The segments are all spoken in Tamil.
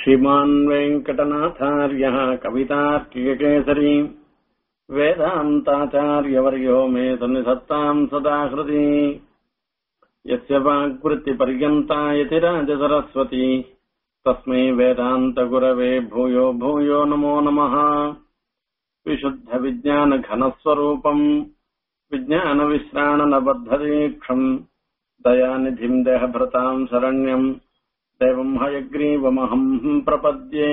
श्रीमान् वेङ्कटनाथार्यः कवितार्किककेसरी वेदान्ताचार्यवर्यो मे सन्निधत्ताम् सदा हृदि यस्य वाग्वृत्तिपर्यन्ता यतिराजसरस्वती तस्मै वेदान्तगुरवे भूयो भूयो नमो नमः विशुद्धविज्ञानघनस्वरूपम् विज्ञानविश्राणनबद्धदीक्षम् दयानिधिम् देहभृताम् शरण्यम् देवम् हयग्रीवमहम् प्रपद्ये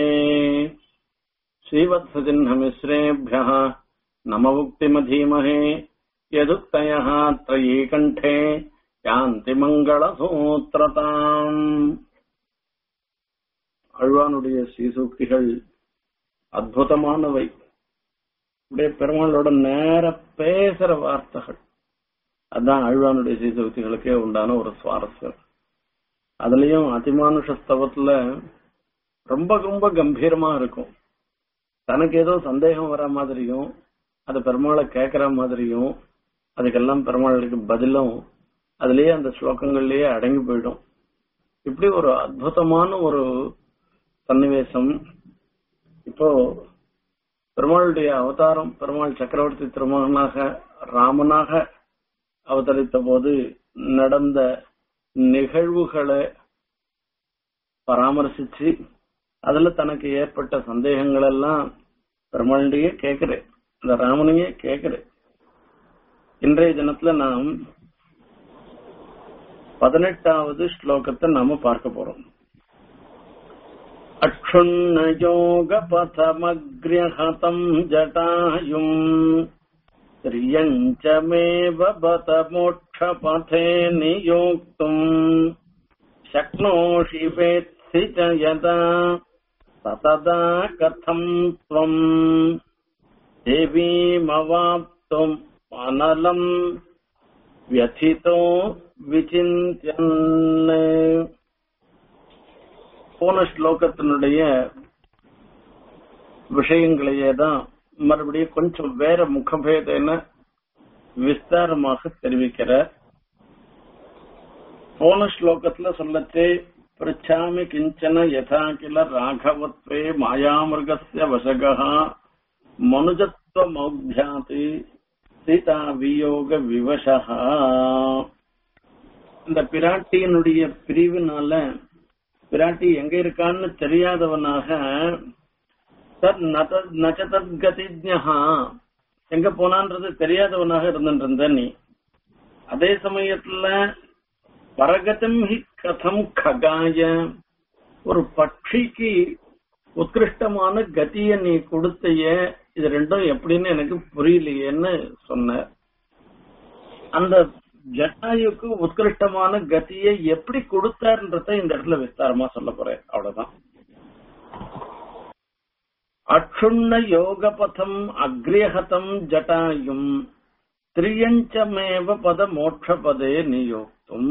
श्रीवत्सचिह्नमिश्रेभ्यः नममुक्तिमधीमहे यदुक्तयः त्रयीकण्ठे யாந்தி மங்களசூத்திரதாம் அழ்வானுடைய ஸ்ரீசூக்திகள் அற்புதமானவை அப்படியே பெருமாளோட நேர பேசுற வார்த்தைகள் அதான் அழ்வானுடைய ஸ்ரீசூக்திகளுக்கே உண்டான ஒரு சுவாரஸ்யம் அதுலயும் அதிமானுஷ ஸ்தவத்துல ரொம்ப ரொம்ப கம்பீரமா இருக்கும் தனக்கு ஏதோ சந்தேகம் வர மாதிரியும் அது பெருமாளை கேட்கிற மாதிரியும் அதுக்கெல்லாம் பெருமாளுக்கு பதிலும் அதுலயே அந்த ஸ்லோகங்கள்லயே அடங்கி போயிடும் இப்படி ஒரு அற்புதமான ஒரு சன்னிவேசம் இப்போ பெருமாளுடைய அவதாரம் பெருமாள் சக்கரவர்த்தி திருமகனாக ராமனாக அவதரித்த போது நடந்த நிகழ்வுகளை பராமரிசிச்சு அதுல தனக்கு ஏற்பட்ட சந்தேகங்கள் எல்லாம் பெருமாளுடைய கேட்கிறேன் இந்த ராமனையே கேட்கிறேன் இன்றைய தினத்துல நாம் பதினெட்டாவது ஸ்லோகத்தை நாம பார்க்க போறோம் அக்ஷுண்ணயோகபதமக்ரியஹதம் ஜட்டாயும் ஸ்திரியஞ்சமேவ பத மோட்சபதே நியோக்தும் शक्नोषि वेत्सि च यदा सतदा कथम् त्वम् देवीमवाप्तुम् अनलम् व्यथितो விசிந்தியன் போன ஸ்லோகத்தினுடைய விஷயங்களையே தான் மறுபடியும் கொஞ்சம் வேற முகபேதன விஸ்தாரமாக தெரிவிக்கிறார் போன ஸ்லோகத்துல சொல்லச்சே பிரிச்சாமி கிஞ்சன யதா கில ராகவத்வே மாயாமிருகஸ்ய வசகா மனுஜத்வ மௌத்தியாதி சீதா வியோக விவசா இந்த பிராட்டியினுடைய பிரிவினால பிராட்டி எங்க இருக்கான்னு தெரியாதவனாக நச்சதத்கதிஜா எங்க போனான்றது தெரியாதவனாக இருந்துட்டு நீ அதே சமயத்துல பரகதம் ஹி கதம் ககாய ஒரு பட்சிக்கு உத்கிருஷ்டமான கதிய நீ கொடுத்தைய இது ரெண்டும் எப்படின்னு எனக்கு புரியலையேன்னு சொன்ன அந்த ஜட்டாயுக்கு உத்கிருஷ்டமான கதியை எப்படி கொடுத்தாருன்றத இந்த இடத்துல விஸ்தாரமா சொல்ல போறேன் அவ்வளவுதான் அக்ஷுண்ண யோகபதம் அக்ரியஹதம் ஜட்டாயும் திரியஞ்சமேவ பத மோட்சபதே நியோக்தும்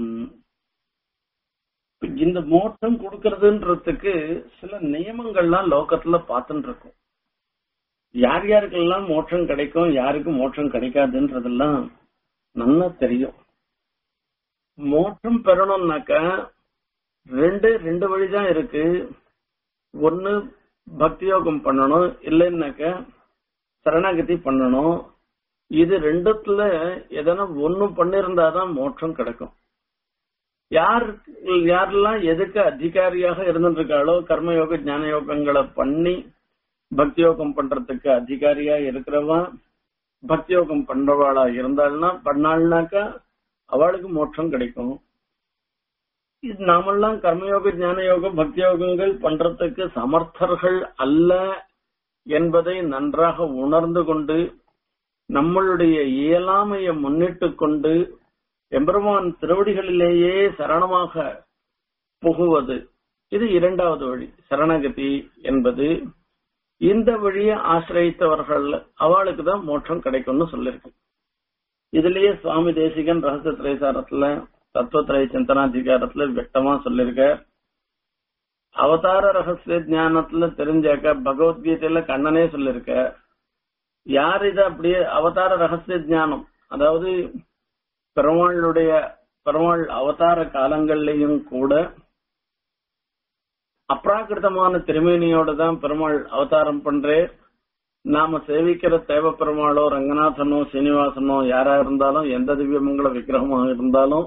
இந்த மோட்சம் கொடுக்கறதுன்றதுக்கு சில நியமங்கள்லாம் லோகத்துல பார்த்துட்டு இருக்கும் யார் யாருக்கெல்லாம் மோட்சம் கிடைக்கும் யாருக்கு மோட்சம் கிடைக்காதுன்றதெல்லாம் நல்லா தெரியும் மோட்சம் பெறணும்னாக்கா ரெண்டு ரெண்டு வழிதான் இருக்கு ஒன்னு பக்தி யோகம் பண்ணணும் இல்லைன்னாக்க சரணாகதி பண்ணணும் இது ரெண்டுத்துல எதனா ஒண்ணு பண்ணிருந்தாதான் மோட்சம் கிடைக்கும் யார் யாரெல்லாம் எதுக்கு அதிகாரியாக இருந்துருக்காளோ கர்மயோக ஞான யோகங்களை பண்ணி பக்தி யோகம் பண்றதுக்கு அதிகாரியா இருக்கிறவா பக்தி யோகம் பண்றவாளா இருந்தாள்னா பண்ணாள்னாக்கா அவளுக்கு மோட்சம் கிடைக்கும் இது நாமெல்லாம் கர்மயோக ஞான யோகம் பக்தி யோகங்கள் பண்றதுக்கு சமர்த்தர்கள் அல்ல என்பதை நன்றாக உணர்ந்து கொண்டு நம்மளுடைய இயலாமையை முன்னிட்டு கொண்டு எம்பெருமான் திருவடிகளிலேயே சரணமாக புகுவது இது இரண்டாவது வழி சரணகதி என்பது இந்த வழியை ஆசிரியத்தவர்கள் அவளுக்கு தான் மோட்சம் கிடைக்கும்னு சொல்லிருக்கு இதுலயே சுவாமி தேசிகன் ரகசிய திரைசாரத்துல தத்துவத்திரை சிந்தனாதிகாரத்துல வியக்தமா சொல்லிருக்க அவதார ரகசிய ஞானத்துல தெரிஞ்சாக்க பகவத்கீதையில கண்ணனே சொல்லிருக்க யார் இத அப்படியே அவதார ரகசிய ஞானம் அதாவது பெருமாளுடைய பெருமாள் அவதார காலங்கள்லயும் கூட அப்ராகிருதமான திருமேனியோட தான் பெருமாள் அவதாரம் பண்றேன் நாம சேவிக்கிற தேவ பெருமாளோ ரங்கநாதனோ சீனிவாசனோ யாரா இருந்தாலும் எந்த திவ்யமங்கல விக்கிரகமாக இருந்தாலும்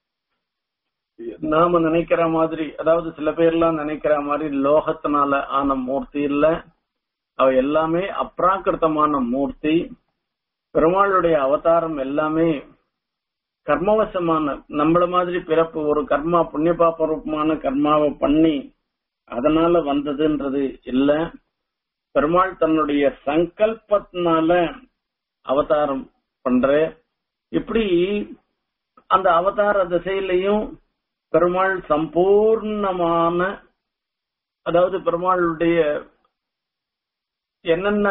நாம நினைக்கிற மாதிரி அதாவது சில பேர்லாம் நினைக்கிற மாதிரி லோகத்தினால ஆன மூர்த்தி இல்ல அவ எல்லாமே அப்ராக்கிருத்தமான மூர்த்தி பெருமாளுடைய அவதாரம் எல்லாமே கர்மவசமான நம்மள மாதிரி பிறப்பு ஒரு கர்மா புண்ணிய பாப்ப ரூபமான கர்மாவை பண்ணி அதனால வந்ததுன்றது இல்ல பெருமாள் தன்னுடைய சங்கல்பத்தினால அவதாரம் பண்ற இப்படி அந்த அவதார திசையிலையும் பெருமாள் சம்பூர்ணமான அதாவது பெருமாளுடைய என்னென்ன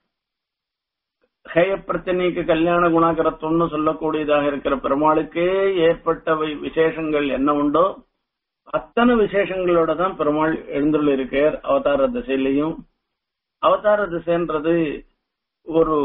ஹேய பிரச்சனைக்கு கல்யாண குணாகரத்துவம்னு சொல்லக்கூடியதாக இருக்கிற பெருமாளுக்கே ஏற்பட்டவை விசேஷங்கள் என்ன உண்டோ அத்தனை விசேஷங்களோட தான் பெருமாள் எழுந்துள்ள இருக்கார் அவதார திசையிலையும் அவதார திசைன்றது ஒரு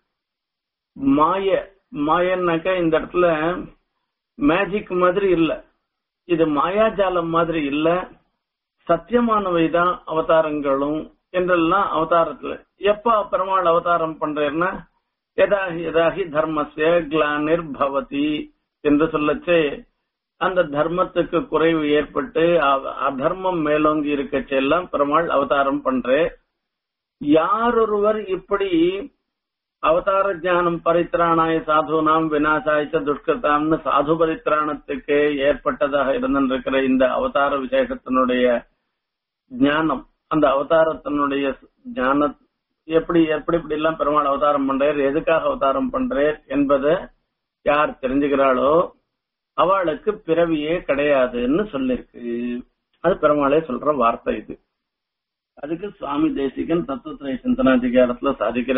மாய மாயன்னாக்க இந்த இடத்துல மேஜிக் மாதிரி இல்ல இது மாயாஜாலம் மாதிரி இல்ல சத்தியமானவை தான் அவதாரங்களும் என்றெல்லாம் அவதாரத்துல எப்ப பெருமாள் அவதாரம் பண்றேன்னா எதாகி எதாகி தர்மஸ்ய கிளானிர் பவதி என்று சொல்லச்சே அந்த தர்மத்துக்கு குறைவு ஏற்பட்டு அ- அதர்மம் மேலோங்கி இருக்கச்செல்லாம் பெருமாள் அவதாரம் பண்றே யாரொருவர் இப்படி அவதார ஞானம் பரித்ராணாய சாதுனாம் விநாசாய்ச்ச துஷ்கிருதாம்னு சாது பரித்ராணத்துக்கு ஏற்பட்டதாக இருந்திருக்கிற இந்த அவதார விசேஷத்தினுடைய ஞானம் அந்த அவதாரத்தினுடைய ஞான எப்படி எப்படி இப்படி எல்லாம் பெருமாள் அவதாரம் பண்றார் எதுக்காக அவதாரம் பண்றார் என்பதை யார் தெரிஞ்சுக்கிறாளோ அவளுக்கு பிறவியே கிடையாதுன்னு சொல்லிருக்கு அது பெருமாளே சொல்ற வார்த்தை இது அதுக்கு சுவாமி தேசிகன் தத்துவத்திரை சிந்தனாதிகாரத்துல சாதிக்கிற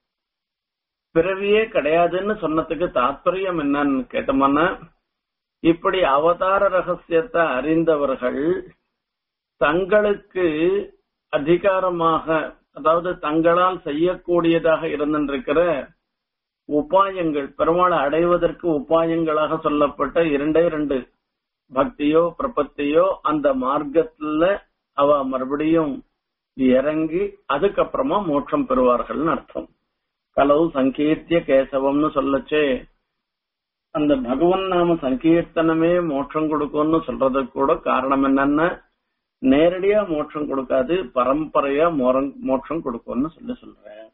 பிறவியே கிடையாதுன்னு சொன்னதுக்கு தாத்பரியம் என்னன்னு கேட்டோம்னா இப்படி அவதார ரகசியத்தை அறிந்தவர்கள் தங்களுக்கு அதிகாரமாக அதாவது தங்களால் செய்யக்கூடியதாக இருந்திருக்கிற உபாயங்கள் பெருமாளை அடைவதற்கு உபாயங்களாக சொல்லப்பட்ட இரண்டே இரண்டு பக்தியோ பிரபத்தியோ அந்த மார்க்கத்துல அவ மறுபடியும் இறங்கி அதுக்கப்புறமா மோட்சம் பெறுவார்கள்னு அர்த்தம் கலவு சங்கீர்த்திய கேசவம்னு சொல்லச்சே அந்த பகவன் நாம சங்கீர்த்தனமே மோட்சம் கொடுக்கும்னு சொல்றதுக்கு கூட காரணம் என்னன்னா நேரடியா மோட்சம் கொடுக்காது பரம்பரையா மோரம்- மோட்சம் கொடுக்கும்னு சொல்லி சொல்றேன்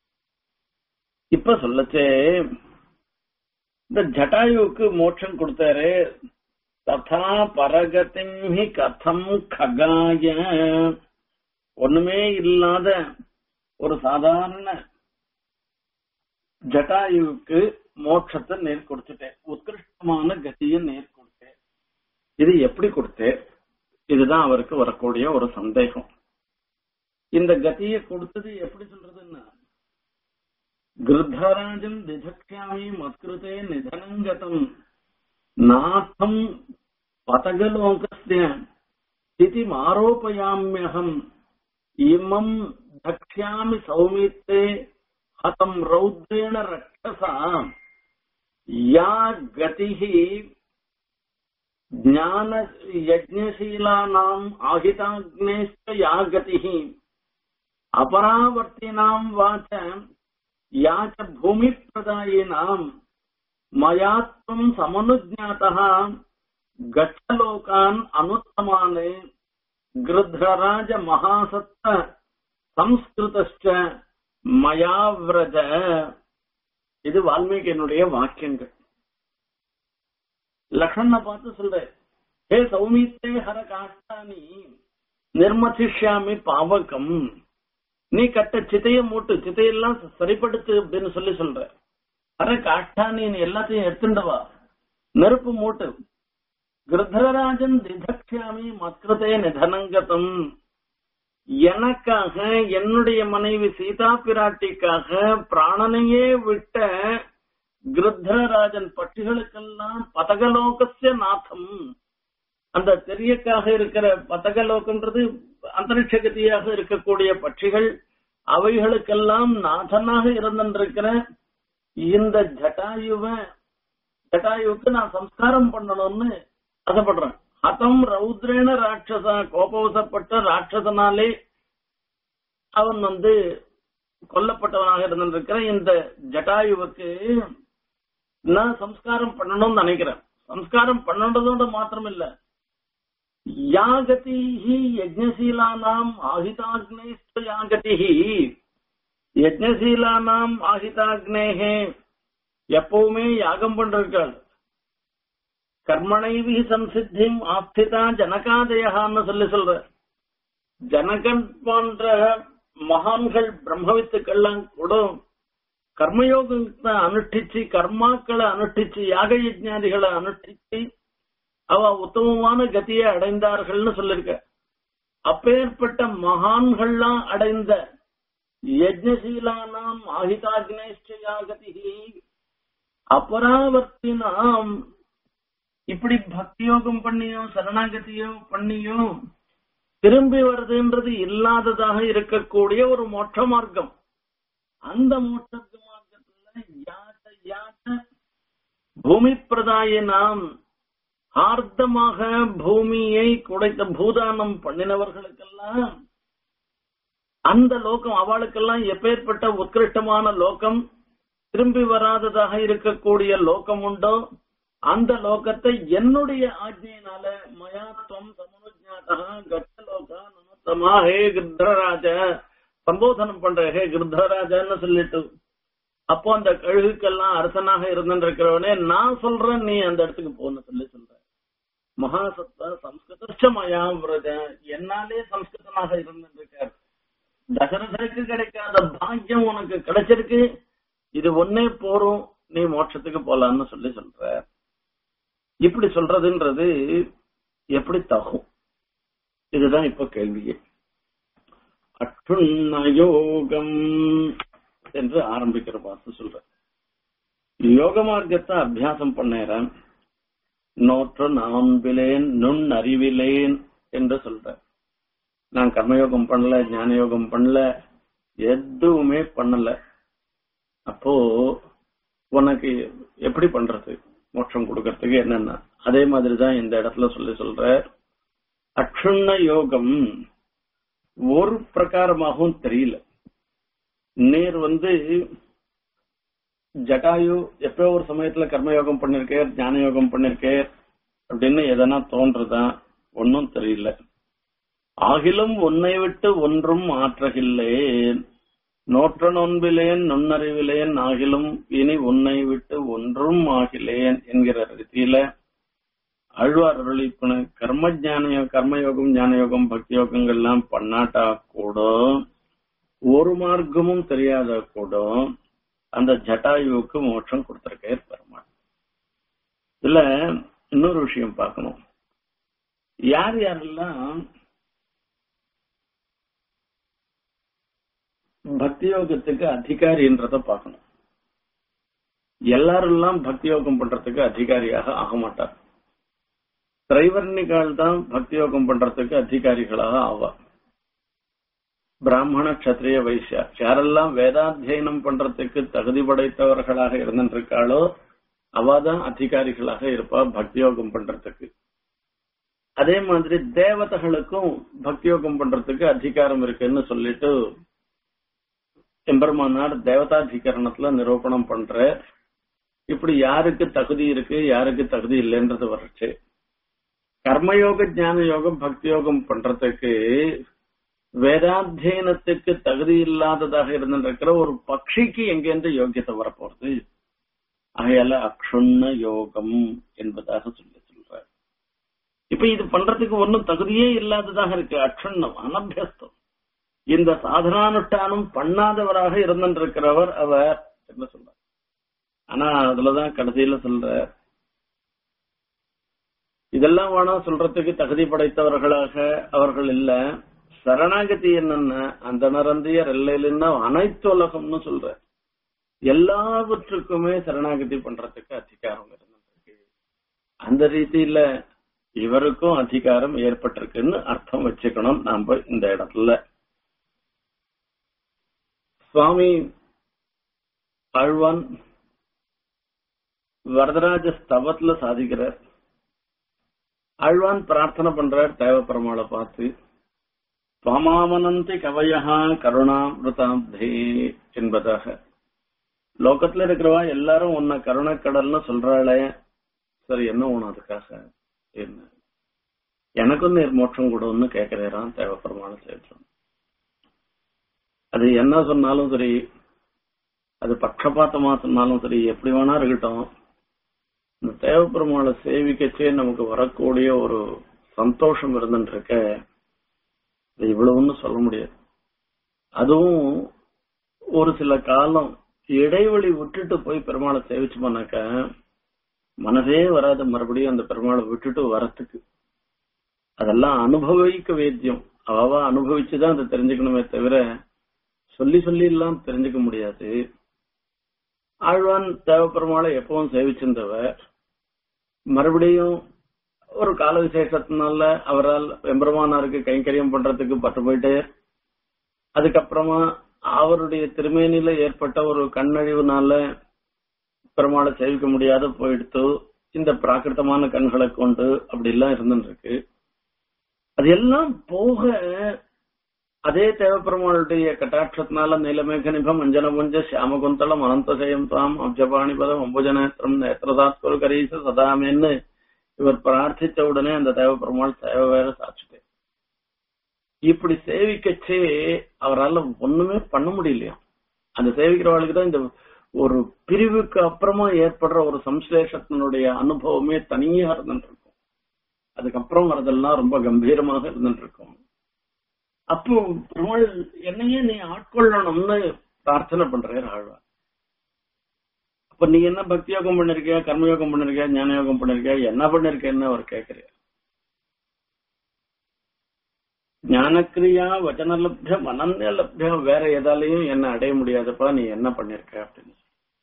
இப்ப சொல்லச்சே இந்த ஜட்டாயுவுக்கு மோட்சம் கொடுத்தாரு ததா பரகதிம் ஹி கதம் ககாய ஒண்ணுமே இல்லாத ஒரு சாதாரண ஜட்டாயுவுக்கு மோட்சத்தை நேர் கொடுத்துட்டேன் உத்கிருஷ்டமான கதியை நேர் கொடுத்தேன் இது எப்படி கொடுத்தேன் இதுதான் அவருக்கு வரக்கூடிய ஒரு சந்தேகம் இந்த கதியை கொடுத்தது எப்படி சொல்றதுன்னா கிருத்தராஜம் திதக்ஷாமி மத்கிருதே நிதனங்கதம் நாத்தம் பதகலோகஸ்ய ஸ்திதி ஆரோபயாமியகம் இமம் தக்ஷாமி சௌமித்தே ஹதம் ரௌத்ரேண ரக்ஷசா யா கதிஹி ज्ञान यज्ञशीलानां आहिताग्नेश्च या गतिः अपरावर्तिनां वाच या च भूमिप्रदायिनां मया त्वं समनुज्ञातः गच्छ लोकान् अनुत्तमान् गृध्रराज महासत्त संस्कृतश्च மயா விரஜ இது வால்மீகியினுடைய வாக்கியங்கள் லக்ஷ்மண பார்த்து சொல்ற ஹே சௌமித்தே ஹர காஷ்டானி நிர்மதிஷ்யாமி பாவகம் நீ கட்ட சிதைய மூட்டு சிதையெல்லாம் சரிப்படுத்து அப்படின்னு சொல்லி சொல்ற ஹர காஷ்டானி நீ எல்லாத்தையும் எடுத்துண்டவா நெருப்பு மூட்டு கிருதராஜன் திதக்ஷாமி மத்கிருதே நிதனங்கதம் எனக்காக என்னுடைய மனைவி சீதா பிராட்டிக்காக பிராணனையே விட்ட கிருத்தராஜன் பட்சிகளுக்கெல்லாம் பதகலோகசிய நாதம் அந்த தெரியக்காக இருக்கிற பதகலோகன்றது அந்தரிக்ஷ கதியாக இருக்கக்கூடிய பட்சிகள் அவைகளுக்கெல்லாம் நாதனாக இருந்திருக்கிற இந்த ஜட்டாயுவ ஜட்டாயுவுக்கு நான் சம்ஸ்காரம் பண்ணணும்னு ஆசைப்படுறேன் ஹதம் ரௌத்ரேன ராட்சசா கோபவசப்பட்ட ராட்சசனாலே அவன் வந்து கொல்லப்பட்டவனாக இருந்திருக்கிற இந்த ஜட்டாயுவுக்கு நான் சம்ஸ்காரம் பண்ணணும்னு நினைக்கிறேன் சம்ஸ்காரம் பண்ணணுன்றதோட மாத்திரம் இல்ல யாகதி யஜ்ஞசீலானாம் ஆஹிதாக்னேஸ்து யாகதி யஜ்ஞசீலானாம் ஆஹிதாக்னேகே எப்பவுமே யாகம் பண்றாள் கர்மணைவி சம்சித்திம் ஆஸ்திதா ஜனகாதயான்னு சொல்லி சொல்ற ஜனகன் போன்ற மகான்கள் பிரம்மவித்துக்கள்லாம் கூட கர்மயோகத்தை அனுஷ்டிச்சு கர்மாக்களை அனுஷ்டிச்சு யாக யஜ்ஞாதிகளை அனுஷ்டிச்சு அவ உத்தமமான கதியை அடைந்தார்கள்னு சொல்லிருக்க அப்பேற்பட்ட மகான்கள்லாம் அடைந்த யஜ்ஞசீலானாம் ஆஹிதாக்னேஷ்டயாகதி அபராவர்த்தினாம் இப்படி பக்தியோகம் பண்ணியோ சரணாகதியோ பண்ணியோ திரும்பி வருதுன்றது இல்லாததாக இருக்கக்கூடிய ஒரு மோட்ச மார்க்கம் அந்த மோட்ச மார்க்கத்துல யாட்ட யாட்ட பூமி பிரதாய நாம் ஆர்த்தமாக பூமியை குடைத்த பூதானம் பண்ணினவர்களுக்கெல்லாம் அந்த லோகம் அவளுக்கெல்லாம் எப்பேற்பட்ட உத்கிருஷ்டமான லோகம் திரும்பி வராததாக இருக்கக்கூடிய லோகம் உண்டோ அந்த லோகத்தை என்னுடைய ஆஜ்ஞையினால மயாத்வம் சமனுஜாதா கட்டலோகா நமத்தமா ஹே கிருத்தராஜ சம்போதனம் பண்ற ஹே கிருத்தராஜன்னு சொல்லிட்டு அப்போ அந்த கழுகுக்கெல்லாம் அரசனாக இருந்திருக்கிறவனே நான் சொல்றேன் நீ அந்த இடத்துக்கு போன்னு சொல்லி சொல்ற மகாசத்தா சம்ஸ்கிருத மயா விரத என்னாலே சம்ஸ்கிருதனாக இருந்திருக்கார் தசரதனுக்கு கிடைக்காத பாக்கியம் உனக்கு கிடைச்சிருக்கு இது ஒன்னே போரும் நீ மோட்சத்துக்கு போலான்னு சொல்லி சொல்ற இப்படி சொல்றதுன்றது எப்படி தகும் இதுதான் இப்ப கேள்வியே அற்றுண்ணயோகம் என்று ஆரம்பிக்கிற பார்த்து சொல்ற யோக மார்க்கத்தை அபியாசம் பண்ணேறேன் நோற்று நான்பிலேன் நுண் அறிவிலேன் என்று சொல்ற நான் கர்மயோகம் பண்ணல ஞான யோகம் பண்ணல எதுவுமே பண்ணல அப்போ உனக்கு எப்படி பண்றது மோட்சம் கொடுக்கறதுக்கு என்னன்னா அதே மாதிரிதான் இந்த இடத்துல சொல்லி சொல்ற அக்ஷுண்ண யோகம் ஒரு பிரகாரமாகவும் தெரியல நீர் வந்து ஜட்டாயு எப்போ ஒரு சமயத்துல கர்மயோகம் பண்ணிருக்கேர் ஞான யோகம் பண்ணிருக்கேர் அப்படின்னு எதனா தோன்றுதா ஒன்னும் தெரியல ஆகிலும் உன்னை விட்டு ஒன்றும் ஆற்றகில்லேன் நோற்ற நோன்பிலேன் நுண்ணறிவிலேன் ஆகிலும் இனி உன்னை விட்டு ஒன்றும் ஆகிலேன் என்கிற ரீதியில ஆழ்வார் அருளிப்பன கர்ம ஜான கர்மயோகம் ஞானயோகம் பக்தி யோகங்கள்லாம் பண்ணாட்டா கூட ஒரு மார்க்கமும் தெரியாத கூட அந்த ஜட்டாயுவுக்கு மோட்சம் கொடுத்திருக்கே பெருமாள் இதுல இன்னொரு விஷயம் பார்க்கணும் யார் யாரெல்லாம் பக்தி யோகத்துக்கு அதிகாரின்றத பார்க்கணும் எல்லாரெல்லாம் பக்தி யோகம் பண்றதுக்கு அதிகாரியாக ஆக மாட்டார் திரைவர்ணிகால் தான் பக்தி யோகம் பண்றதுக்கு அதிகாரிகளாக ஆவார் பிராமண கத்திரிய வைசியா யாரெல்லாம் வேதாத்தியனம் பண்றதுக்கு தகுதி படைத்தவர்களாக இருந்திருக்காளோ அவாதான் அதிகாரிகளாக இருப்பா பக்தி யோகம் பண்றதுக்கு அதே மாதிரி தேவதைகளுக்கும் பக்தி யோகம் பண்றதுக்கு அதிகாரம் இருக்குன்னு சொல்லிட்டு எம்பெருமானார் தேவதாதிகரணத்துல நிரூபணம் பண்ற இப்படி யாருக்கு தகுதி இருக்கு யாருக்கு தகுதி இல்லைன்றது வரச்சு கர்மயோக ஞான யோகம் பக்தி யோகம் பண்றதுக்கு வேதாத்தியனத்துக்கு தகுதி இல்லாததாக இருந்திருக்கிற ஒரு பக்ஷிக்கு எங்கேருந்து யோகியத்தை வரப்போறது ஆகையால அக்ஷுண்ண யோகம் என்பதாக சொல்லி சொல்ற இப்ப இது பண்றதுக்கு ஒன்னும் தகுதியே இல்லாததாக இருக்கு அக்ஷுண்ணம் அனபியஸ்தம் இந்த சாதனானுஷ்டானம் பண்ணாதவராக இருந்திருக்கிறவர் அவர் என்ன சொல்ற ஆனா அதுலதான் கடைசியில சொல்ற இதெல்லாம் வேணா சொல்றதுக்கு தகுதி படைத்தவர்களாக அவர்கள் இல்ல சரணாகதி என்னன்னா அந்த நரந்தியர் எல்லையிலன்னா அனைத்து உலகம்னு சொல்ற எல்லாவற்றுக்குமே சரணாகதி பண்றதுக்கு அதிகாரம் இருந்திருக்கு அந்த ரீதியில இவருக்கும் அதிகாரம் ஏற்பட்டிருக்குன்னு அர்த்தம் வச்சுக்கணும் நாம இந்த இடத்துல சுவாமி ஆழ்வான் வரதராஜ ஸ்தவத்துல சாதிக்கிறார் ஆழ்வான் பிரார்த்தனை பண்றார் தேவப்பெருமாளை பார்த்து சுவாமாவனந்தி கவயா கருணாமிருதாப்தே என்பதாக லோகத்துல இருக்கிறவா எல்லாரும் உன்னை கருணக்கடல்னு சொல்றாளே சரி என்ன ஒண்ணு அதுக்காக என்ன எனக்கும் நீர் மோட்சம் கொடுன்னு கேட்கிறேரான் தேவப்பெருமான சேர்த்தோம் அது என்ன சொன்னாலும் சரி அது பட்சபாத்தமா சொன்னாலும் சரி எப்படி வேணா இருக்கட்டும் இந்த தேவப்பெருமாளை சேவிக்கச்சே நமக்கு வரக்கூடிய ஒரு சந்தோஷம் இருந்துட்டு இருக்க அது இவ்வளவுன்னு சொல்ல முடியாது அதுவும் ஒரு சில காலம் இடைவெளி விட்டுட்டு போய் பெருமாளை சேவிச்சோம்னாக்க மனதே வராது மறுபடியும் அந்த பெருமாளை விட்டுட்டு வரத்துக்கு அதெல்லாம் அனுபவிக்க வேத்தியம் அவ அனுபவிச்சுதான் அதை தெரிஞ்சுக்கணுமே தவிர சொல்லி சொல்லி எல்லாம் தெரிஞ்சுக்க முடியாது ஆழ்வான் தேவப்பெருமாளை எப்பவும் சேவிச்சிருந்தவர் மறுபடியும் ஒரு கால விசேஷத்தினால அவரால் எம்பெருமானாருக்கு கைங்கரியம் பண்றதுக்கு பட்டு போயிட்டு அதுக்கப்புறமா அவருடைய திருமேனில ஏற்பட்ட ஒரு கண்ணழிவுனால பெருமாளை சேவிக்க முடியாத போயிடுத்து இந்த பிராகிருத்தமான கண்களை கொண்டு அப்படி எல்லாம் இருந்துருக்கு அது எல்லாம் போக அதே தேவப்பெருமாளுடைய கட்டாட்சத்தினால நீலமேக நிபம் அஞ்சன புஞ்ச சியாமகுந்தளம் அனந்தசயம் தாம் அப்ஜபாணிபதம் அம்புஜநேத்திரம் நேத்திரதாத்குரு கரீச சதாமேன்னு இவர் பிரார்த்திச்ச உடனே அந்த தேவப்பெருமாள் சேவை வேற சாட்சிட்டு இப்படி சேவிக்கச்சே அவரால் ஒண்ணுமே பண்ண முடியலையா அந்த சேவிக்கிறவர்களுக்கு தான் இந்த ஒரு பிரிவுக்கு அப்புறமா ஏற்படுற ஒரு சம்சலேஷத்தினுடைய அனுபவமே தனியா இருந்துட்டு இருக்கும் அதுக்கப்புறம் வரதெல்லாம் ரொம்ப கம்பீரமாக இருந்துட்டு இருக்கும் அப்போ பெருமாள் என்னையே நீ ஆட்கொள்ளணும்னு பிரார்த்தனை பண்றாரு ஆழ்வா அப்ப நீ என்ன பக்தி யோகம் பண்ணிருக்கியா கர்மயோகம் பண்ணிருக்கியா ஞான யோகம் பண்ணிருக்கியா என்ன பண்ணிருக்கேன்னு அவர் கேட்கிறார் ஞானக்கிரியா வச்சன லப்யம் அனன்ய லப்யம் வேற எதாலையும் என்ன அடைய முடியாதப்பா நீ என்ன பண்ணிருக்க அப்படின்னு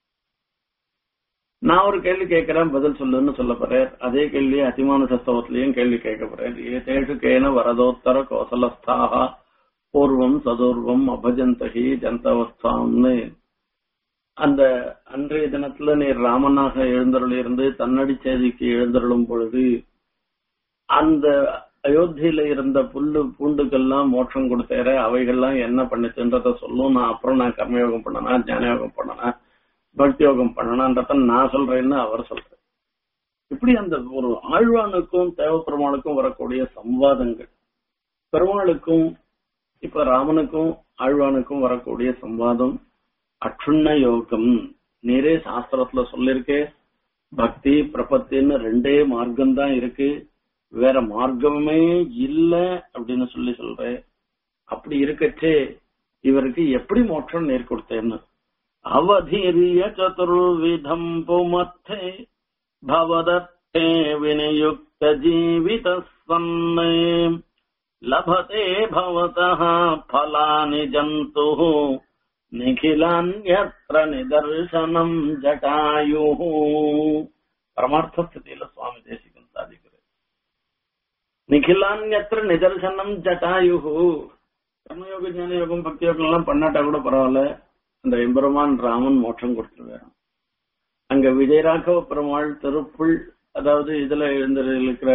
நான் ஒரு கேள்வி கேட்கிறேன் பதில் சொல்லுன்னு சொல்ல போறேன் அதே கேள்வி அதிமானுஷ ஸ்தவத்திலையும் கேள்வி கேட்க போறேன் ஏதேஷு கேன வரதோத்தர கோசலஸ்தாக பூர்வம் சதுர்வம் அபஜந்தகி ஜந்தவஸ்தாம்னு அந்த அன்றைய தினத்துல நீ ராமனாக எழுந்தருள் இருந்து தன்னடி செய்திக்கு எழுந்தருளும் பொழுது அந்த அயோத்தியில இருந்த புல்லு பூண்டுக்கெல்லாம் மோட்சம் கொடுத்தேற அவைகள்லாம் என்ன பண்ணுச்சுன்றத சொல்லும் நான் அப்புறம் நான் கர்மயோகம் பண்ணனா ஞானயோகம் பண்ணனா பக்தி யோகம் பண்ணனான்றத நான் சொல்றேன்னு அவர் சொல்றார் இப்படி அந்த ஒரு ஆழ்வானுக்கும் தேவப்பெருமாளுக்கும் வரக்கூடிய சம்வாதங்கள் பெருமாளுக்கும் இப்ப ராமனுக்கும் ஆழ்வானுக்கும் வரக்கூடிய சம்வாதம் அற்றுண்ண யோகம் நீரே சாஸ்திரத்துல சொல்லிருக்கே பக்தி பிரபத்தின்னு ரெண்டே மார்க்கம் தான் இருக்கு வேற மார்க்கமே இல்ல அப்படின்னு சொல்லி சொல்றேன் அப்படி இருக்கச்சே இவருக்கு எப்படி மோட்சம் நேர் கொடுத்தேன்னு அவதீரிய சதுர்விதம் புமத்தே பவதத்தே வினியுக்த ஜீவித சன்னே லபதே பவதः ஃபலானி ஜந்துः நிகிலான்யத்ர நிதர்சனம் ஜட்டாயு பரமார்த்த ஸ்திதியில சுவாமி தேசிகன் சாதிக்கிறார் நிகிலான்யத்ர நிதர்சனம் ஜட்டாயு கர்மயோக ஞான யோகம் பக்தி யோகம் எல்லாம் பண்ணாட்டா கூட பரவாயில்ல அந்த எம்பெருமான் ராமன் மோட்சம் கொடுத்துருவாரு அங்க விஜயராகவ பெருமாள் திருப்புள் அதாவது இதுல எழுந்திருக்கிற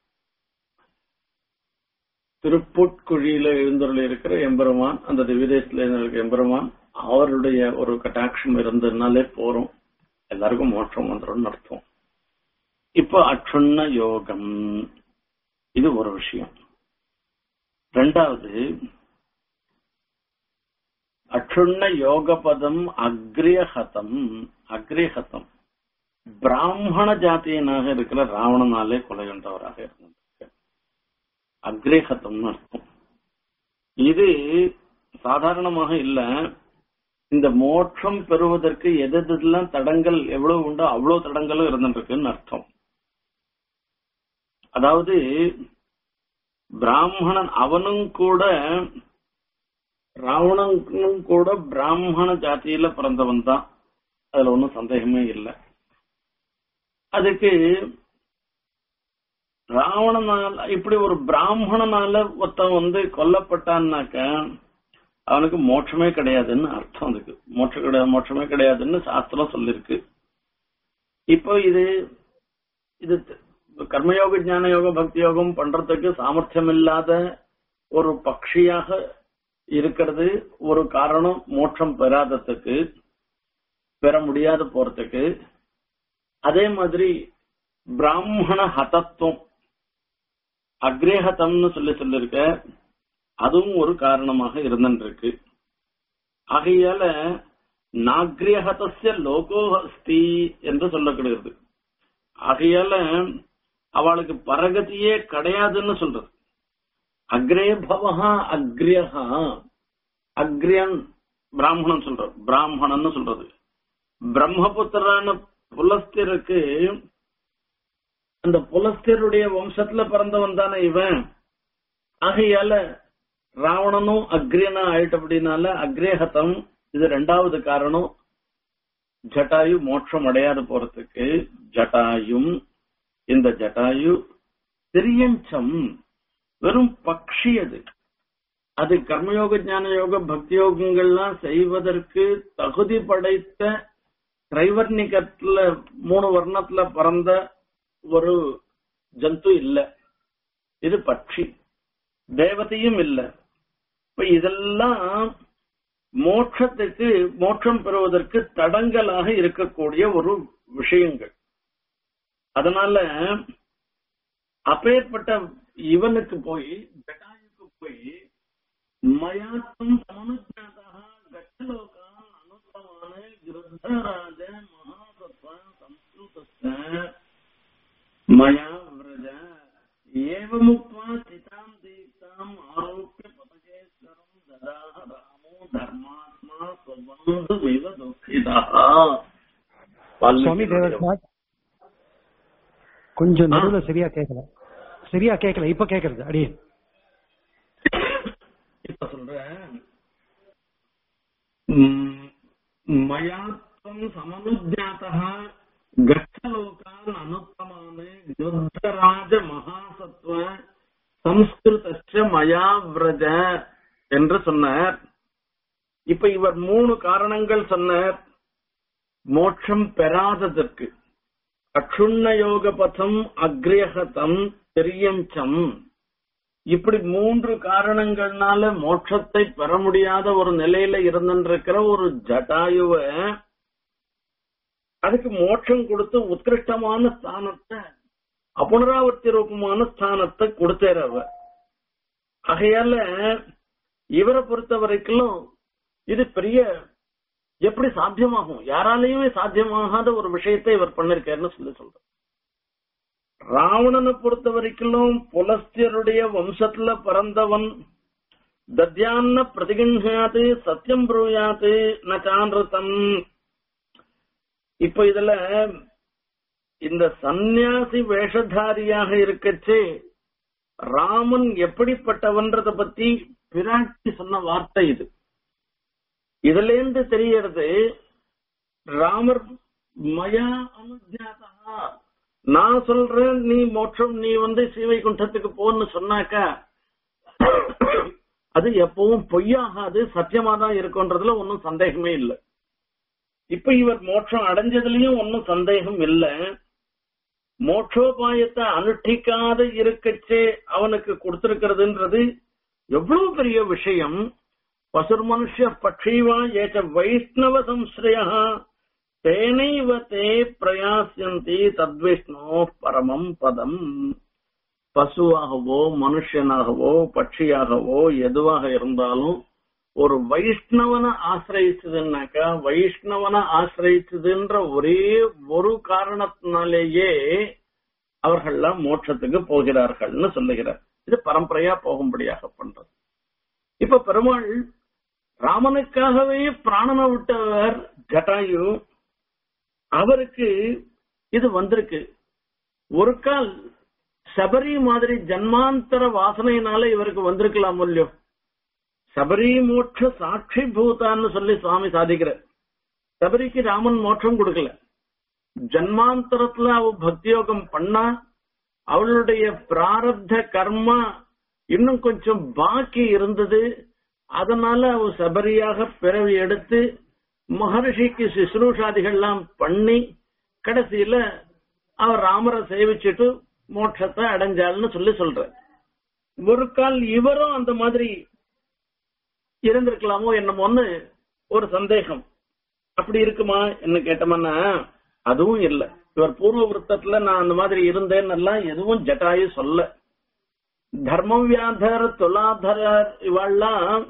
திருப்புட்குழியில எழுந்தருள் இருக்கிற எம்பெருமான் அந்த திவ்யதேசத்துல இருக்கிற எம்பெருமான் அவருடைய ஒரு கட்டாட்சம் இருந்ததுனாலே போறோம் எல்லாருக்கும் மோட்சம் வந்துடும் அர்த்தம் இப்போ அற்றுண்ண யோகம் இது ஒரு விஷயம் ரெண்டாவது அற்றுண்ண யோக பதம் அக்ரியஹதம் அக்ரியஹதம் பிராமண ஜாத்தியனாக இருக்கிற ராவணனாலே கொலை கொண்டவராக இருந்திருக்கு அக்ரேகத்தம்னு அர்த்தம் இது சாதாரணமாக இல்ல இந்த மோட்சம் பெறுவதற்கு எது எதெல்லாம் தடங்கள் எவ்வளவு உண்டோ அவ்வளவு தடங்களும் இருந்துருக்குன்னு அர்த்தம் அதாவது பிராமணன் அவனும் கூட ராவணனும் கூட பிராமண ஜாத்தியில பிறந்தவன் தான் அதுல ஒன்றும் சந்தேகமே இல்லை அதுக்கு ராவணனால இப்படி ஒரு பிராமணனால ஒருத்தன் வந்து கொல்லப்பட்டான்னாக்க அவனுக்கு மோட்சமே கிடையாதுன்னு அர்த்தம் அதுக்கு மோட்சம் கிடையாது மோட்சமே கிடையாதுன்னு சாஸ்திரம் சொல்லிருக்கு இப்போ இது இது கர்மயோக ஞான யோகம் பக்தி யோகம் பண்றதுக்கு சாமர்த்தியம் இல்லாத ஒரு பக்ஷியாக இருக்கிறது ஒரு காரணம் மோட்சம் பெறாததுக்கு பெற முடியாத போறதுக்கு அதே மாதிரி பிராமண ஹதத்துவம் அக்ரேஹதம்னு சொல்லி சொல்லிருக்க அதுவும் ஒரு காரணமாக இருந்துருக்கு ஆகையால நாக்ரியஹதஸ்ய லோகோ அஸ்தி என்று சொல்லப்படுகிறது ஆகையால அவளுக்கு பரகதியே கிடையாதுன்னு சொல்றது அக்ரே பவஹா அக்ரியஹா அக்ரியன் பிராமணன் சொல்றது பிராமணன் சொல்றது பிரம்மபுத்திரான புலஸ்திருக்கு அந்த புலஸ்தியருடைய வம்சத்துல பிறந்தவன் தானே இவன் ஆகையால ராவணனும் அக்ரியனா ஆயிட்டு அப்படின்னால அக்ரேஹதம் இது ரெண்டாவது காரணம் ஜட்டாயு மோட்சம் அடையாது போறதுக்கு ஜட்டாயும் இந்த ஜட்டாயு திரியஞ்சம் வெறும் பக்ஷி அது அது கர்மயோக ஞான யோக பக்தி யோகங்கள்லாம் செய்வதற்கு தகுதி படைத்த திரைவர்ணிகத்துல மூணு வர்ணத்துல பிறந்த ஒரு ஜந்து இல்ல இது பட்சி தேவதையும் இல்ல இப்ப இதெல்லாம் மோட்சத்துக்கு மோட்சம் பெறுவதற்கு தடங்கலாக இருக்கக்கூடிய ஒரு விஷயங்கள் அதனால அப்பேற்பட்ட இவனுக்கு போய் ஜட்டாயுக்கு போய் மயாத்தம் சமனுஜாதா கச்சலோகான் அனுத்தமான கிருத்தராஜ மகாசத்வ சம்ஸ்கிருதஸ்த மயா விரஜ ஏவமுக்வா சிதாம் தீப்தாம் ஆரோப்பிய பதகேஸ்வரம் ததாஹ ராமோ தர்மாத்மா சுபந்து விவ துக்கிதா சுவாமி தேவஸ்நாத் கொஞ்சம் நடுவுல சரியா கேட்கல சரியா கேட்கல இப்ப கேக்குறது அடியே இப்ப சொல்றேன் மயாத்வம் சமனுஜாத்தः கச்சலோகான் அனுத்தமான யுத்தராஜ மகாசத்வ சம்ஸ்கிருதஸ்ய மயா விரஜ என்று சொன்னார் இப்ப இவர் மூணு காரணங்கள் சொன்னார் மோட்சம் பெறாததற்கு அக்ஷுண்ண யோக பதம் அக்ரியகதம் தெரியஞ்சம் இப்படி மூன்று காரணங்கள்னால மோட்சத்தை பெற முடியாத ஒரு நிலையில இருந்திருக்கிற ஒரு ஜட்டாயுவ அதுக்கு மோட்சம் கொடுத்து உத்கிருஷ்டமான ஸ்தானத்தை அப்புனராவர்த்தி ரூபமான ஸ்தானத்தை கொடுத்தார் அவர் ஆகையால இவரை பொறுத்த வரைக்கும் இது பெரிய எப்படி சாத்தியமாகும் யாராலையுமே சாத்தியமாகாத ஒரு விஷயத்தை இவர் பண்ணிருக்காருன்னு சொல்லி சொல்ற ராவணனை பொறுத்த வரைக்கும் புலஸ்தியருடைய வம்சத்துல பிறந்தவன் தத்யான்ன பிரதிகிஞ்சாது சத்தியம் புரூயாது நச்சான்றுதம் இப்ப இதுல இந்த சந்நியாசி வேஷதாரியாக இருக்கச்சு ராமன் எப்படிப்பட்டவன்றத பத்தி பிராட்டி சொன்ன வார்த்தை இது இதுல இருந்து தெரியறது ராமர் மயா அனுஜாதா நான் சொல்றேன் நீ மோட்சம் நீ வந்து சீவை குண்டத்துக்கு போன்னு சொன்னாக்கா அது எப்பவும் பொய்யாகாது சத்தியமா தான் இருக்கும்ன்றதுல ஒன்னும் சந்தேகமே இல்லை இப்ப இவர் மோட்சம் அடைஞ்சதுலயும் ஒன்னும் சந்தேகம் இல்ல மோட்சோபாயத்தை அனுஷ்டிக்காத இருக்கச்சே அவனுக்கு கொடுத்திருக்கிறதுன்றது எவ்வளவு பெரிய விஷயம் பசுர் மனுஷ பட்சீவா ஏச்ச வைஷ்ணவ சம்ஸ்ரயா தேனைவ தே பிரயாசியந்தி தத்விஷ்ணோ பரமம் பதம் பசுவாகவோ மனுஷனாகவோ பட்சியாகவோ எதுவாக இருந்தாலும் ஒரு வைஷ்ணவனை ஆசிரியிச்சதுன்னாக்கா வைஷ்ணவனை ஆசிரியிச்சதுன்ற ஒரே ஒரு காரணத்தினாலேயே அவர்கள்லாம் மோட்சத்துக்கு போகிறார்கள்னு சொல்லுகிறார் இது பரம்பரையா போகும்படியாக பண்றது இப்ப பெருமாள் ராமனுக்காகவே பிராணனை விட்டவர் ஜட்டாயு அவருக்கு இது வந்திருக்கு ஒரு கால் சபரி மாதிரி ஜன்மாந்தர வாசனையினால இவருக்கு வந்திருக்கலாம் இல்லையோ சபரி மோட்ச சாட்சி பூதான்னு சொல்லி சுவாமி சாதிக்கிறார் சபரிக்கு ராமன் மோட்சம் கொடுக்கல ஜன்மாந்தரத்துல அவ பக்தியோகம் பண்ணா அவளுடைய பிராரப்த கர்மா இன்னும் கொஞ்சம் பாக்கி இருந்தது அதனால அவ சபரியாக பிறவி எடுத்து மகர்ஷிக்கு சிசுரூஷாதிகள்லாம் பண்ணி கடைசியில அவர் ராமரை சேவிச்சுட்டு மோட்சத்தை அடைஞ்சாள்னு சொல்லி சொல்ற ஒரு கால் இவரும் அந்த மாதிரி இருந்திருக்கலாமோ என்னமோன்னு ஒரு சந்தேகம் அப்படி இருக்குமா என்ன கேட்டோம்னா அதுவும் இல்ல இவர் பூர்வ விருத்தத்துல நான் அந்த மாதிரி இருந்தேன்னு எல்லாம் எதுவும் ஜட்டாயு சொல்ல தர்மவியாதர் துலாதரர் இவாள்லாம்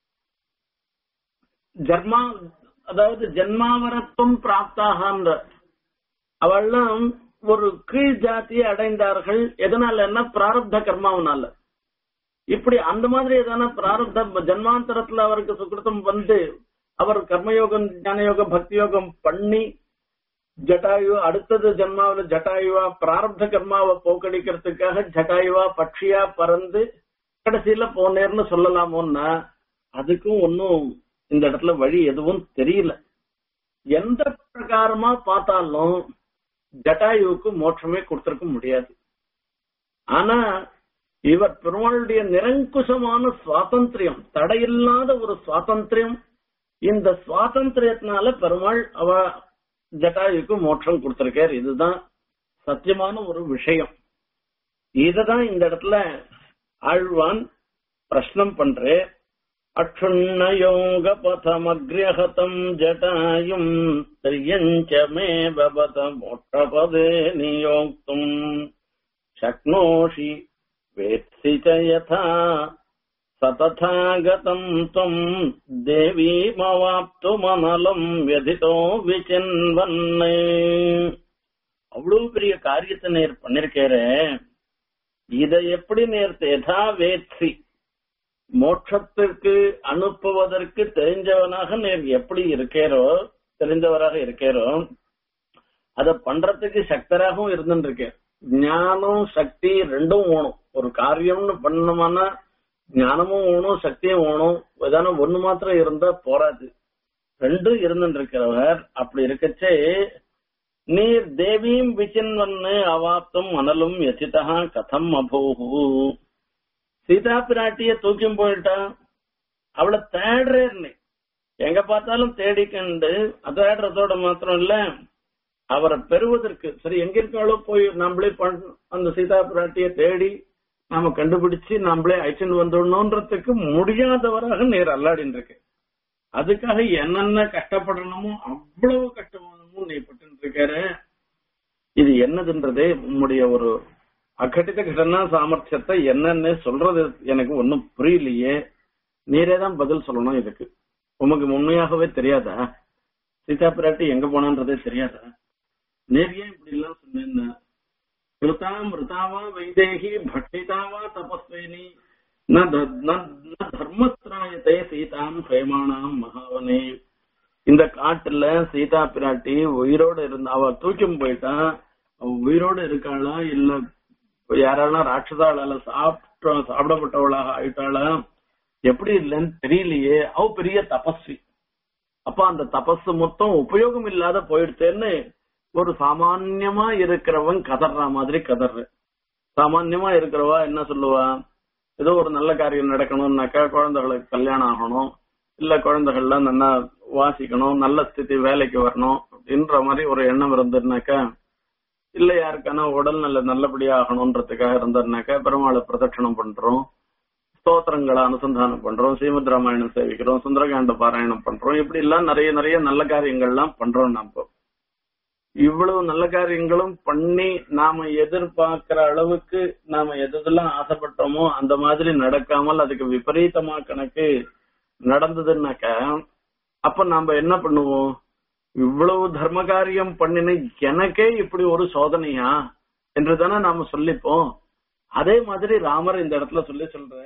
ஜர்மா அதாவது ஜென்மாவரத்துவம் பிராப்தாகன்ற அவள்லாம் ஒரு கீழ் ஜாத்தியை அடைந்தார்கள் எதனால என்ன பிராரப்த கர்மாவனால இப்படி அந்த மாதிரி எதான பிராரப்த ஜன்மாந்தரத்துல அவருக்கு சுக்கிருத்தம் வந்து அவர் கர்மயோகம் ஞானயோகம் பக்தி யோகம் பண்ணி ஜட்டாயு அடுத்தது ஜன்மாவில ஜட்டாயுவா பிராரப்த கர்மாவை போக்கடிக்கிறதுக்காக ஜட்டாயுவா பட்சியா பறந்து கடைசியில போனேர்னு சொல்லலாமோன்னா அதுக்கும் ஒன்னும் இந்த இடத்துல வழி எதுவும் தெரியல எந்த பிரகாரமா பார்த்தாலும் ஜட்டாயுவுக்கு மோட்சமே கொடுத்திருக்க முடியாது ஆனா இவர் பெருமாளுடைய நிரங்குசமான சுவாதந்திரியம் தடையில்லாத ஒரு சுவாதந்திரியம் இந்த சுவாதந்திரியத்தினால பெருமாள் அவ ஜட்டாயுக்கு மோட்சம் கொடுத்திருக்கார் இதுதான் சத்தியமான ஒரு விஷயம் இததான் இந்த இடத்துல ஆழ்வான் பிரश्னம் பண்றே அக்ஷுண்ணயோக பதமக்ரியஹதம் ஜட்டாயும் திரியஞ்ச மே பபத மோட்சபதே நியோக்தும் शक्नोषि वेत्सि च यथा सतथा गतम् त्वम् தேவீமவாப்துமனலம் व्यथितो விசின்வன்னே அவ்வளவு பெரிய காரியத்தை நேர் பண்ணிருக்கேற இதை எப்படி நேர் யதா வேட்சி மோட்சத்திற்கு அனுப்புவதற்கு தெரிஞ்சவனாக நேர் எப்படி இருக்கேரோ தெரிஞ்சவராக இருக்கேரோ அத பண்றதுக்கு சக்தராகவும் இருந்துருக்கேன் ஞானம் சக்தி ரெண்டும் வேணும் ஒரு காரியம்னு பண்ணோம்னா ஞானமும் வேணும் சக்தியும் வேணும் ஏதான ஒண்ணு மாத்திரம் இருந்தா போராது ரெண்டும் இருந்துட்டு இருக்கிறவர் அப்படி இருக்கச்சே நீர் தேவியும் விசின்வன்னு அவாப்தும் மணலும் யசிதா கதம் அபோகு சீதா பிராட்டிய தூக்கி போயிட்டா அவளை தேடுறேன்னு எங்க பார்த்தாலும் தேடிக்கண்டு தேடுறதோட மாத்திரம் இல்ல அவரை பெறுவதற்கு சரி எங்க இருக்காளோ போய் நம்மளே பண்- அந்த சீதா பிராட்டிய தேடி நாம கண்டுபிடிச்சு நம்மளே அழைச்சிட்டு வந்துடணுன்றதுக்கு முடியாதவராக நேர் அல்லாடின்னு இருக்கு அதுக்காக என்னென்ன கஷ்டப்படணுமோ அவ்வளவு கஷ்டமும் நீ பட்டு இருக்காரு இது என்னதுன்றதே உம்முடைய ஒரு அகட்டித கடனா சாமர்த்தியத்தை என்னன்னு சொல்றது எனக்கு ஒன்னும் புரியலையே நீரே தான் பதில் சொல்லணும் இதுக்கு உமக்கு உண்மையாகவே தெரியாதா சீதா பிராட்டி எங்க போனான்றதே தெரியாதா நேர் ஏன் இப்படி எல்லாம் சொன்னேன்னா கிருதா மிருதாவா வைதேகி பட்சிதாவா தபஸ்வேனி ந த- ந- ந தர்மத்ராயத்தை சீதாம் ஹேமானாம் மகாவனே இந்த காட்டுல சீதா பிராட்டி உயிரோட இருந்த அவ தூக்கிம் போயிட்டா அவ உயிரோட இருக்காளா இல்ல யாராலும் ராட்சதாளால சாப்பிட்ட சாப்பிடப்பட்டவளாக ஆயிட்டாளா எப்படி இல்லைன்னு தெரியலையே அவ பெரிய தபஸ்வி அப்ப அந்த தபஸ் மொத்தம் உபயோகம் இல்லாத போயிடுச்சேன்னு ஒரு சாமான்யமா இருக்கிறவன் கதற மாதிரி கதற சாமான்யமா இருக்கிறவா என்ன சொல்லுவா ஏதோ ஒரு நல்ல காரியம் நடக்கணும்னாக்கா குழந்தைகளுக்கு கல்யாணம் ஆகணும் இல்ல குழந்தைகள்லாம் நல்லா வாசிக்கணும் நல்ல ஸ்திதி வேலைக்கு வரணும் அப்படின்ற மாதிரி ஒரு எண்ணம் இருந்ததுனாக்கா இல்ல யாருக்கான உடல் நல்ல நல்லபடியா ஆகணும்ன்றதுக்காக இருந்ததுனாக்கா பெருமாளை பிரதட்சணம் பண்றோம் ஸ்தோத்திரங்களை அனுசந்தானம் பண்றோம் ஸ்ரீமத் ராமாயணம் சேவிக்கிறோம் சுந்தரகாண்ட பாராயணம் பண்றோம் இப்படி எல்லாம் நிறைய நிறைய நல்ல காரியங்கள்லாம் பண்றோம் நம்ம இவ்வளவு நல்ல காரியங்களும் பண்ணி நாம எதிர்பார்க்கிற அளவுக்கு நாம எதெல்லாம் ஆசைப்பட்டோமோ அந்த மாதிரி நடக்காமல் அதுக்கு விபரீதமா கணக்கு நடந்ததுன்னாக்கா அப்ப நாம என்ன பண்ணுவோம் இவ்வளவு தர்ம காரியம் பண்ணின எனக்கே இப்படி ஒரு சோதனையா என்றுதானே நாம சொல்லிப்போம் அதே மாதிரி ராமர் இந்த இடத்துல சொல்லி சொல்ற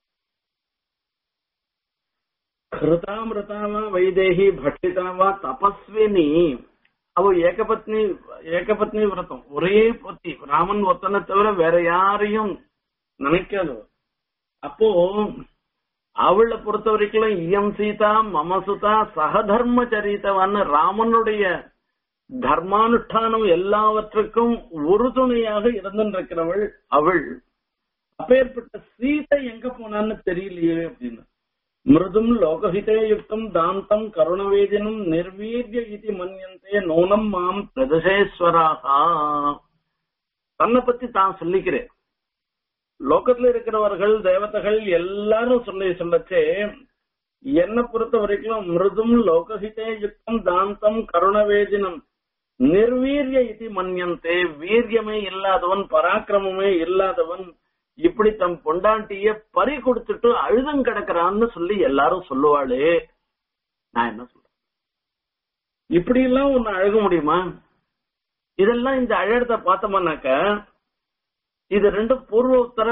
கிருதாமிருதாவா வைதேகி பட்சிதாவா தபஸ்வினி அவ ஏகபத்னி ஏகபத்னி விரதம் ஒரே பத்தி ராமன் ஒத்தனை தவிர வேற யாரையும் நினைக்காது அப்போ அவளை பொறுத்த வரைக்கும் இயம் சீதா மமசுதா சகதர்ம சரித்தவான்னு ராமனுடைய தர்மானுஷ்டானம் எல்லாவற்றுக்கும் உறுதுணையாக இருந்திருக்கிறவள் அவள் அப்பேற்பட்ட சீதை எங்க போனான்னு தெரியலையே அப்படின்னு மிருதும் லோகஹிதே யுக்தம் தாந்தம் கருணவேதினம் நிர்வீர்ய இது மன்யந்தே நூனம் மாம் பிரதசேஸ்வராகா தன்னை பத்தி தான் சொல்லிக்கிறேன் லோகத்துல இருக்கிறவர்கள் தேவதைகள் எல்லாரும் சொல்லி சொல்லச்சே என்னை பொறுத்த வரைக்கும் மிருதும் லோகஹிதே யுக்தம் தாந்தம் கருணவேதினம் நிர்வீரிய இது மன்யந்தே வீரியமே இல்லாதவன் பராக்கிரமமே இல்லாதவன் இப்படி தம் பொண்டாட்டிய பறி கொடுத்துட்டு அழுதம் கிடக்குறான்னு சொல்லி எல்லாரும் சொல்லுவாளே நான் என்ன சொல்றேன் இப்படி எல்லாம் ஒன்னு அழக முடியுமா இதெல்லாம் இந்த அழகத்தை பார்த்தோம்னாக்க இது ரெண்டு பூர்வ உத்தர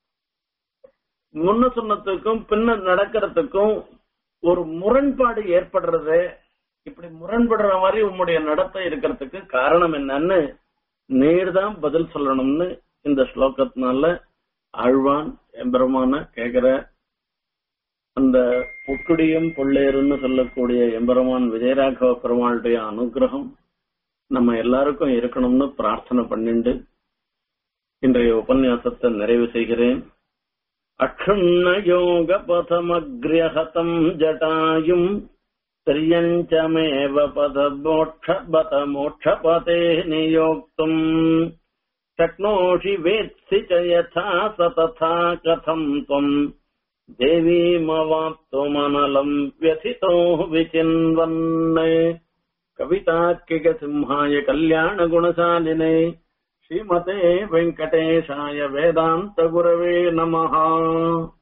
முன்ன சொன்னதுக்கும் பின்ன நடக்கிறதுக்கும் ஒரு முரண்பாடு ஏற்படுறது இப்படி முரண்படுற மாதிரி உம்முடைய நடத்தை இருக்கிறதுக்கு காரணம் என்னன்னு நேர்தான் பதில் சொல்லணும்னு இந்த ஸ்லோகத்தினால ஆழ்வான் எம்பெருமான கேக்குற அந்த புக்குடியும் பொள்ளேருன்னு சொல்லக்கூடிய எம்பெருமான் விஜயராகவ பெருமாளுடைய அனுகிரகம் நம்ம எல்லாருக்கும் இருக்கணும்னு பிரார்த்தனை பண்ணிண்டு இன்றைய உபன்யாசத்தை நிறைவு செய்கிறேன் அக்ஷுண்ண யோக பதமக்ரியஹதம் ஜட்டாயும் திரியஞ்சமேவ பத மோட்ச பத மோட்ச பதே நியோக்தும் शक्नोषि वेत्सि च यथा स तथा कथम् त्वम् देवीमवाप्तुमनलम् व्यथितो विचिन्वन् कवितार्किकसिंहाय कल्याणगुणशालिने श्रीमते वेङ्कटेशाय वेदान्तगुरवे नमः